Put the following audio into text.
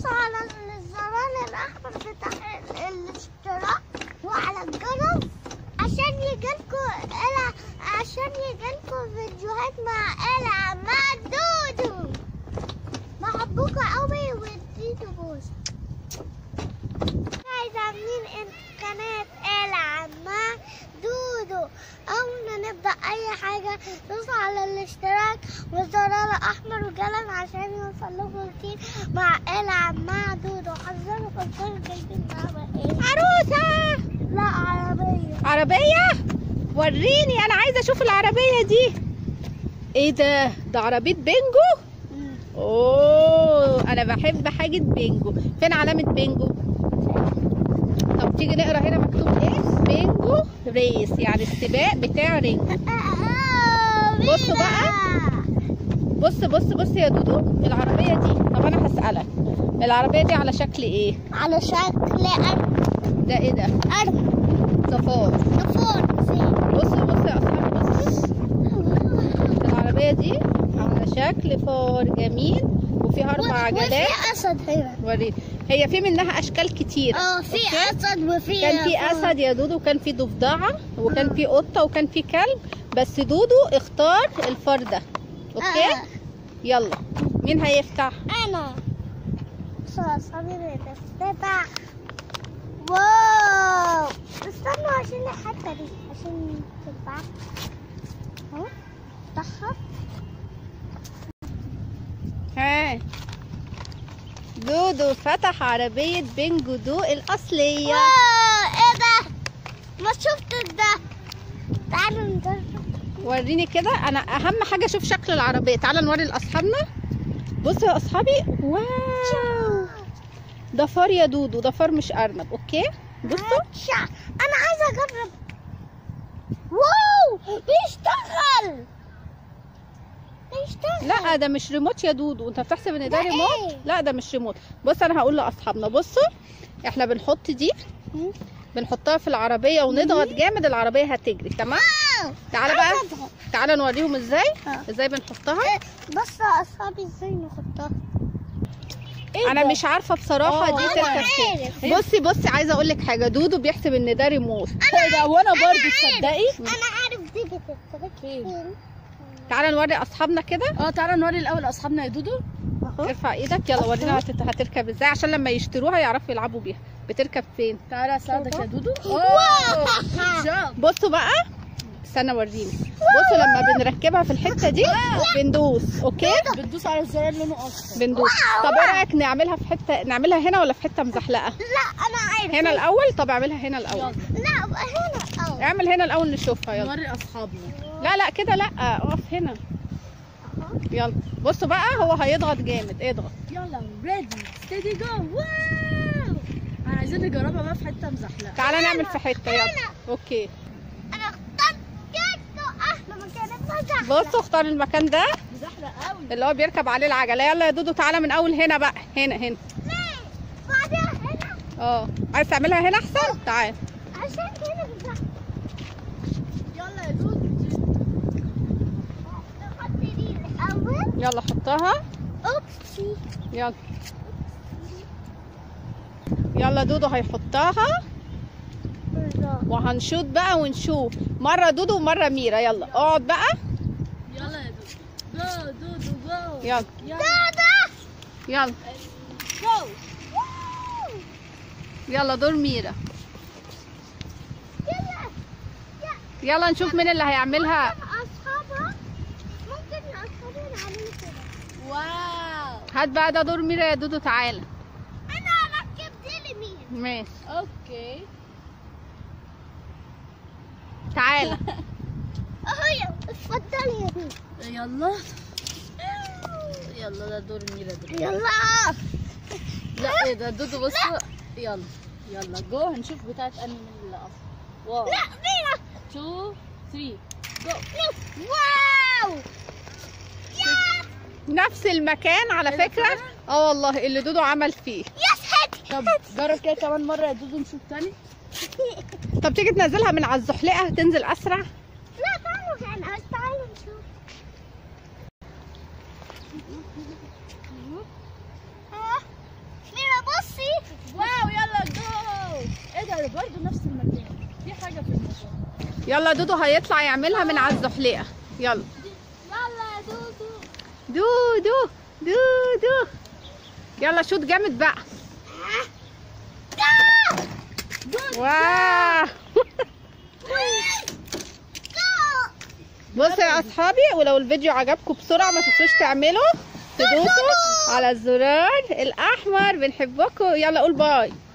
دوسوا على الزرار الأحمر بتاع ال- الاشتراك وعلى الجرس عشان يجيلكوا إلى عشان يجيلكوا فيديوهات مع إلى مع دودو بحبكوا قوي واديتوا بوس عايز عاملين إن- قناة إلى مع دودو أول ما نبدأ أي حاجة دوسوا على الاشتراك والزرار الأحمر وجلد عشان يوصل لكم كتير مع إلعب مع دودو حذروا فكروا جايبين معاها إيه عروسة لا عربية عربية وريني انا عايزة اشوف العربية دي ايه ده ده عربية بينجو اوه انا بحب حاجة بينجو فين علامة بينجو طب تيجي نقرا هنا مكتوب ايه بينجو ريس يعني السباق بتاع رينجو بصوا بقى. بص بص بص يا دودو العربية دي طب انا هسألك العربية دي على شكل ايه على شكل أرض ده ايه ده أرض صفار فوق فين بصوا بصوا يا اصحابي بصوا العربية دي على شكل فار جميل وفيها اربع عجلات وفي أسد هنا وريني هي في منها اشكال كتير اه في أسد وفي كان في فار. اسد يا دودو وكان في ضفدعه وكان في قطه وكان في كلب بس دودو اختار الفار ده اوكي آه. يلا مين هيفتح أنا خلاص أنا بفتح واو استنوا عشان الحتة دي عشان تتبع اهو افتحها ها دودو فتح عربيه بينجو دو الاصليه واو ايه ده ما شفت ده تعالوا نجرب وريني كده انا اهم حاجه اشوف شكل العربيه تعالى نوري لاصحابنا بصوا يا اصحابي واو ده فار يا دودو ده فار مش ارنب اوكي بصوا شا. انا عايزه اجرب واو بيشتغل بيشتغل لا ده مش ريموت يا دودو انت بتحسب ان ده ده ريموت إيه؟ لا ده مش ريموت بص انا هقول لاصحابنا بصوا احنا بنحط دي مم. بنحطها في العربيه ونضغط جامد العربيه هتجري تمام واو تعالى بقى عايزة أضغط. تعالى نوريهم ازاي آه. ازاي بنحطها إيه، بص يا اصحابي ازاي نحطها انا مش عارفه بصراحه آه، دي أنا تركب عارف. فين بصي بصي عايزه اقول لك حاجه دودو بيحسب ان ده ريموت انا وانا أنا برضه عارف. تصدقي انا عارف دي بتترك فين؟ فين تعالى نوري اصحابنا كده اه تعالى نوري الاول اصحابنا يا دودو اهو ارفع ايدك يلا ورينا هتت- هتركب ازاي عشان لما يشتروها يعرفوا يلعبوا بيها بتركب فين تعالى اساعدك يا دودو واو. good job. بصوا بقى استنى وريني بصوا لما بنركبها في الحته دي بندوس اوكي بتدوس على الزرار لونه اصفر بندوس طب ايه رايك نعملها في حته نعملها هنا ولا في حته مزحلقه لا انا عارف هنا الاول طب اعملها هنا الاول يلا لا بقى هنا اه اعمل هنا الاول نشوفها يلا نوري اصحابنا لا لا كده لا اقف هنا يلا بصوا بقى هو هيضغط جامد اضغط يلا ريدي ستيدي جو واو انا عايزين نجربها بقى في حته مزحلقه تعالى نعمل في حته يلا اوكي انا اخترت جدو احلى مكان المزح بصوا اختار المكان ده مزحلق قوي اللي هو بيركب عليه العجله يلا يا دودو تعالى من اول هنا بقى هنا هنا ليه بعدها هنا اه عايز تعملها هنا احسن تعال عشان هنا بزح يلا يا دودو نحط دي الاول يلا حطها اوبسي يلا يلا دودو هيحطها وهنشوط بقى ونشوف مره دودو ومره ميرا يلا اقعد بقى يلا يا دودو جو دودو جو يلا يلا يلا جو يلا دور ميرا يلا يلا نشوف مين اللي هيعملها اصحابها ممكن اصحابها يعملوا كده واو هات بقى ده دور ميرا يا دودو تعالى انا اركب دي لمين ماشي اوكي تعالى اهو يلا اتفضلي يا بنت يلا يلا ده دور ميرا دلوقتي يلا لا ايه ده دودو بص يلا يلا جو هنشوف بتاعت انهي من اللي اصلا واو لا ميرا 2 3 جو واو يا نفس المكان على إيه ده فكره فعلا؟ اه والله اللي دودو عمل فيه يا ساتر طب جرب كده كمان مره يا دودو نشوف تاني طب تيجي تنزلها من على الزحلقه تنزل اسرع لا تعالوا هنا تعالوا نشوف آه. يلا دودو هيطلع يعملها من على الزحليقه يلا يلا يا دودو دودو دودو يلا شوت جامد بقى واو بصوا يا اصحابي ولو الفيديو عجبكم بسرعه ما تنسوش تعملوا تدوسوا على الزرار الاحمر بنحبكم يلا قول باي